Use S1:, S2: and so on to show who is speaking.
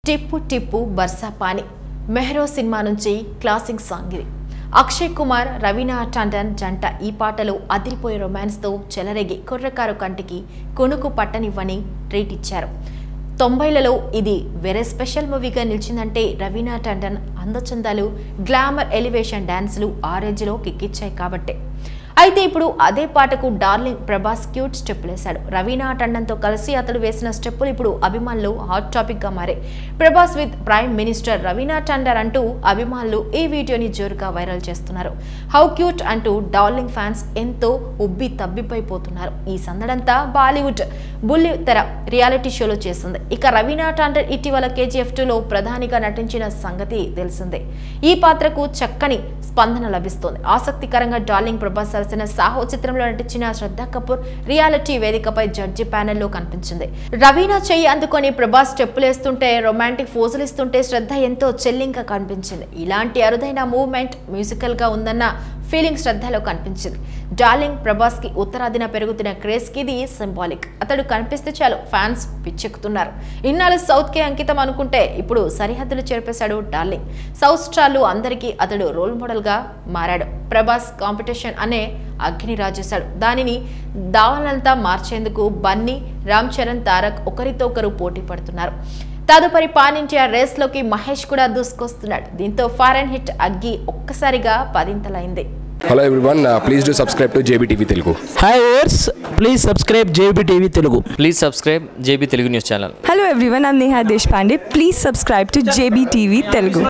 S1: టిప్పు టిప్పు బర్సా పాని మెహరో సినిమా నుంచి క్లాసిక్ సాంగ్ ఇది అక్షయ్ కుమార్ రవీనా టండన్ జంట ఈ పాటలో అదిరిపోయే రొమాన్స్తో చెలరేగి కుర్రకారు కంటికి కొనుకు పట్టనివ్వని ట్రీట్ ఇచ్చారు తొంభైలలో ఇది వెరీ స్పెషల్ మూవీగా నిలిచిందంటే రవీనా టండన్ అందచందాలు గ్లామర్ ఎలివేషన్ డాన్సులు ఆ రేంజ్లో కిక్కిచ్చాయి కాబట్టే అయితే ఇప్పుడు అదే పాటకు డార్లింగ్ ప్రభాస్ క్యూట్ స్టెప్పులు వేశాడు రవీనా టండన్తో కలిసి అతడు వేసిన స్టెప్పులు ఇప్పుడు అభిమానులు హాట్ టాపిక్ గా మారాయి Prabhas with prime minister Raveena Tandon అంటూ అభిమానులు ఈ వీడియోని జోరుగా వైరల్ చేస్తున్నారు హౌ క్యూట్ అంటూ డార్లింగ్ ఫ్యాన్స్ ఎంతో ఉబ్బి తబ్బిపోయిపోతున్నారు ఈ సందడంతా బాలీవుడ్ బుల్లి తెర రియాలిటీ షోలో చేసింది ఇక రవీనా టండన్ ఇటీవల కేజీఎఫ్ టూలో ప్రధానిగా నటించిన సంగతి తెలిసిందే ఈ పాత్రకు చక్కని స్పందన లభిస్తోంది ఆసక్తికరంగా డార్లింగ్ ప్రభాస్ సరసన సాహో చిత్రంలో నటించిన శ్రద్ధా కపూర్ రియాలిటీ వేదికపై జడ్జి ప్యానెల్లో కనిపించింది రవీనా చెయ్యి అందుకొని ప్రభాస్ స్టెప్పులేస్తుంటే రొమాంటిక్ ఫోజులు ఇస్తుంటే శ్రద్ధ ఎంతో చెల్లింగా కనిపించింది ఇలాంటి అరుదైన మూవ్మెంట్ మ్యూజికల్ గా ఉందన్న ఫీలింగ్ శ్రద్ధలో కనిపించింది డార్లింగ్ ప్రభాస్ కి ఉత్తరాదిన పెరుగుతున్న క్రేజ్ కి ఇది సింబాలిక్ అతడు కనిపిస్తే చాలు ఫ్యాన్స్ పిచ్చెక్కుతున్నారు ఇన్నాళ్ళు సౌత్ కి అంకితం అనుకుంటే ఇప్పుడు సరిహద్దులు చేర్పేశాడు డార్లింగ్ సౌత్ స్టార్లు అందరికీ అతడు రోల్ మోడల్ గా మారాడు ప్రభాస్ కాంపిటీషన్ అనే అగ్ని రాజేశాడు దానిని దావాలంతా మార్చేందుకు బన్నీ రామ్ చరణ్ తారక్ ఒకరితో ఒకరు పోటీ పడుతున్నారు తదుపరి పాన్ ఇండియా రేస్లోకి మహేష్ కూడా దూసుకొస్తున్నాడు దీంతో ఫారెన్ హిట్ అగ్గి ఒక్కసారిగా పదింతలైంది
S2: hello everyone please do subscribe to JB Telugu
S3: hi ఓర్స్ please subscribe JB TV Telugu
S4: please subscribe JB Telugu news channel
S5: Hello everyone, I'm Neha Deshpande. Please subscribe to JBTV Telugu.